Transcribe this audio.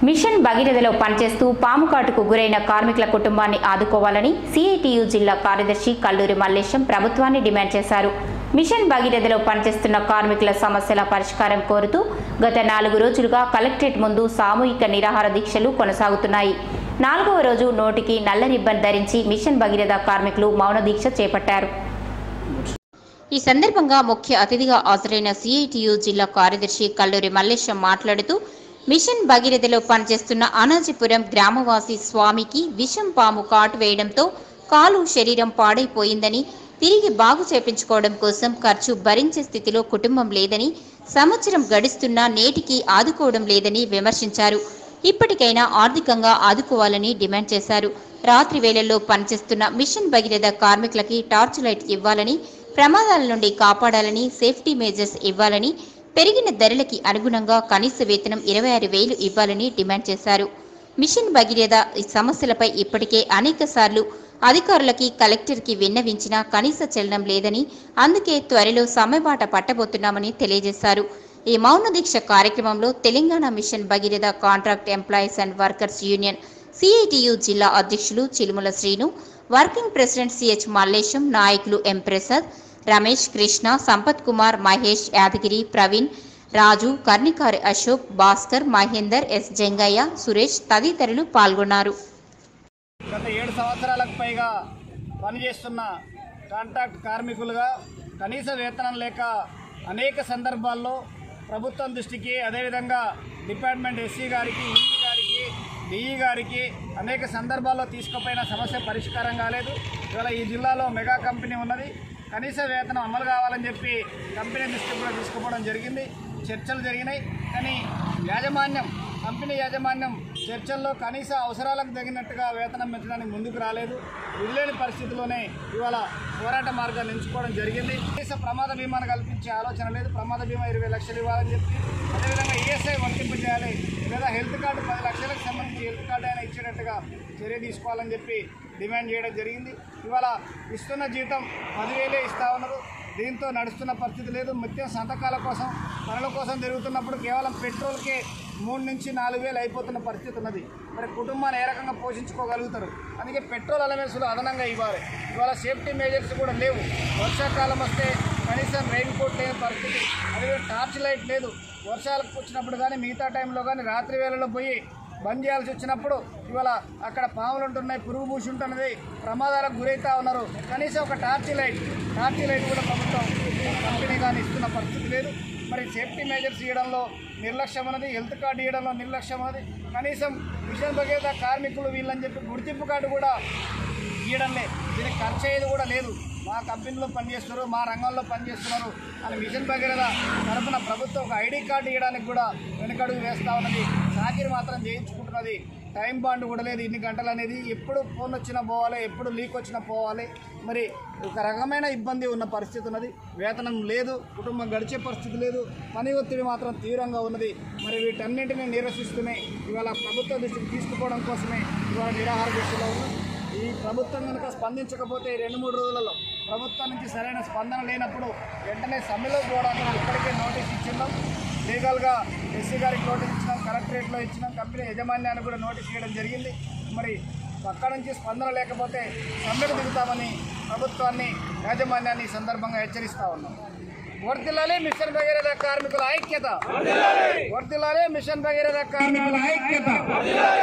machine భగీరథలో పనిచేస్తూ పాము కాటుకు గురైన కార్మికుల కుటుంబాన్ని ఆదుకోవాలని సిఐటియు జిల్లా కార్యదర్శి కల్లూరి మల్లేశం ప్రభుత్వాన్ని డిమాండ్ చేశారు మిషన్ భగీరథలో పనిచేస్తున్న కార్మికుల సమస్యల పరిష్కారం కోరుతూ గత నాలుగు రోజులుగా కలెక్టరేట్ ముందు సామూహిక నిరాహార దీక్షలు కొనసాగుతున్నాయి నాలుగవ రోజు నోటికి నల్ల రిబ్బన్ ధరించి మిషన్ భగీరథ కార్మికులు మౌన దీక్ష చేపట్టారు ఈ సందర్భంగా ముఖ్య అతిథిగా హాజరైన సిఐటియు జిల్లా కార్యదర్శి కల్లూరి మల్లేశం మాట్లాడుతూ మిషన్ భగీరథలో పనిచేస్తున్న అనాజిపురం గ్రామవాసి స్వామికి విషం పాము కాటు వేయడంతో కాలు శరీరం పాడైపోయిందని తిరిగి బాగు చేపించుకోవడం కోసం ఖర్చు భరించే స్థితిలో కుటుంబం లేదని సంవత్సరం గడుస్తున్నా నేటికి ఆదుకోవడం లేదని విమర్శించారు ఇప్పటికైనా ఆర్థికంగా ఆదుకోవాలని డిమాండ్ చేశారు రాత్రి వేళల్లో పనిచేస్తున్న మిషన్ భగీరథ కార్మికులకి టార్చ్ లైట్ ఇవ్వాలని ప్రమాదాల నుండి కాపాడాలని సేఫ్టీ మేజర్స్ ఇవ్వాలని పెరిగిన ధరలకి అనుగుణంగా కనీస వేతనం ఇరవై ఆరు వేలు ఇవ్వాలని డిమాండ్ చేశారు మిషన్ భగీరథ ఈ సమస్యలపై ఇప్పటికే అనేక సార్లు అధికారులకి కలెక్టర్కి విన్నవించినా కనీస చలనం లేదని అందుకే త్వరలో సమ్మెబాట పట్టబోతున్నామని తెలియజేశారు ఈ మౌన దీక్ష కార్యక్రమంలో Telangana mission Bhagiratha contract employees and workers union C I T U జిల్లా అధ్యక్షులు Chilumula Srinu working president C H Mallesham నాయకులు ఎం ప్రసాద్ రమేష్ కృష్ణ సంపత్ కుమార్ మహేష్ యాదగిరి ప్రవీణ్ రాజు కర్ణికారి అశోక్ భాస్కర్ మహేందర్ ఎస్ జంగయ్య సురేష్ తదితరులు పాల్గొన్నారు గత ఏడు సంవత్సరాలకు పైగా పనిచేస్తున్న కాంట్రాక్ట్ కార్మికులుగా కనీస వేతనం లేక అనేక సందర్భాల్లో ప్రభుత్వం దృష్టికి అదేవిధంగా డిపార్ట్మెంట్ ఎస్సీ గారికి ఈఈ గారికి డిఈ గారికి అనేక సందర్భాల్లో తీసుకుపోయిన సమస్య పరిష్కారం కాలేదు ఇవాళ ఈ జిల్లాలో మెగా కంపెనీ ఉన్నది కనీస వేతనం అమలు కావాలని చెప్పి కంపెనీ దృష్టికి కూడా తీసుకుపోవడం జరిగింది చర్చలు జరిగినాయి కానీ యాజమాన్యం కంపెనీ యాజమాన్యం చర్చల్లో కనీస అవసరాలకు తగినట్టుగా వేతనం పెంచడానికి ముందుకు రాలేదు విధులేని పరిస్థితిలోనే ఇవాళ పోరాట మార్గాన్ని ఎంచుకోవడం జరిగింది కనీస ప్రమాద బీమాను కల్పించే ఆలోచన లేదు ప్రమాద బీమా ఇరవై లక్షలు ఇవ్వాలని చెప్పి అదేవిధంగా ఈఎస్ఐ వర్తింపు చేయాలి లేదా హెల్త్ కార్డు పది లక్షలకు సంబంధించి హెల్త్ కార్డు అయినా ఇచ్చేటట్టుగా చర్య తీసుకోవాలని చెప్పి డిమాండ్ చేయడం జరిగింది ఇవాళ ఇస్తున్న జీతం పదివేలే ఇస్తా ఉన్నారు దీంతో నడుస్తున్న పరిస్థితి లేదు ముఖ్యం సంతకాల కోసం పనుల కోసం తిరుగుతున్నప్పుడు కేవలం పెట్రోల్కే మూడు నుంచి నాలుగు వేలు అయిపోతున్న పరిస్థితి ఉన్నది మరి కుటుంబాన్ని ఏ రకంగా పోషించుకోగలుగుతారు అందుకే పెట్రోల్ అలవెన్సులు అదనంగా ఇవ్వాలి ఇవాళ సేఫ్టీ మేజర్స్ కూడా లేవు వర్షాకాలం వస్తే కనీసం రెయిన్ కోట్ లేని పరిస్థితి అదే టార్చ్ లైట్ లేదు వర్షాలకు వచ్చినప్పుడు కానీ మిగతా టైంలో కానీ రాత్రి వేళలో పోయి బంద్ చేయాల్సి వచ్చినప్పుడు ఇవాళ అక్కడ పాములు ఉంటున్నాయి పురుగు పూసి ఉంటున్నది ప్రమాదాలకు గురవుతా ఉన్నారు కనీసం ఒక టార్చ్ లైట్ టార్చ్ లైట్ కూడా ప్రభుత్వం కంపెనీ కానీ ఇస్తున్న పరిస్థితి లేదు మరి సేఫ్టీ మెజర్స్ ఇవ్వడంలో నిర్లక్ష్యం ఉన్నది హెల్త్ కార్డు ఇవ్వడంలో నిర్లక్ష్యం ఉన్నది కనీసం మిషన్ భగీరథ కార్మికులు వీళ్ళని చెప్పి గుర్తింపు కార్డు కూడా ఇవ్వడంలే దీనికి ఖర్చు అయ్యేది కూడా లేదు మా కంపెనీలో పనిచేస్తున్నారు మా రంగంలో పనిచేస్తున్నారు అని మిషన్ భగీరథ తరఫున ప్రభుత్వం ఒక ఐడి కార్డు ఇవ్వడానికి కూడా వెనుకడుగు వేస్తూ ఉన్నది చాకిరి మాత్రం చేయించుకుంటున్నది టైం బాండ్ కూడా లేదు ఇన్ని గంటలు అనేది ఎప్పుడు ఫోన్ వచ్చినా పోవాలి ఎప్పుడు లీక్ వచ్చినా పోవాలి మరి ఒక రకమైన ఇబ్బంది ఉన్న పరిస్థితి ఉన్నది వేతనం లేదు కుటుంబం గడిచే పరిస్థితి లేదు పని ఒత్తిడి మాత్రం తీవ్రంగా ఉన్నది మరి వీటన్నింటినీ నిరసిస్తూనే ఇవాళ ప్రభుత్వ దృష్టికి తీసుకుపోవడం కోసమే ఇవాళ నిరాహార దీక్షలో ఉన్నాం ఈ ప్రభుత్వం కనుక స్పందించకపోతే ఈ రెండు మూడు రోజులలో ప్రభుత్వం నుంచి సరైన స్పందన లేనప్పుడు వెంటనే సమ్మెలో పోవడానికి ఇప్పటికే నోటీస్ ఇచ్చిందాం లీగల్గా ఎస్సీ గారికి నోటీస్ ఇచ్చినాం కలెక్టరేట్లో ఇచ్చినాం కంపెనీ యజమాన్యానికి కూడా నోటీస్ ఇవ్వడం జరిగింది మరి అక్కడ నుంచి స్పందన లేకపోతే సమ్మెకు దిగుతామని ప్రభుత్వాన్ని యాజమాన్యాన్ని ఈ సందర్భంగా హెచ్చరిస్తా ఉన్నాం వర్దిల్లాలి మిషన్ భగీరథ కార్మికుల ఐక్యత వర్దిల్లాలి మిషన్ భగీరథ కార్మికుల ఐక్యత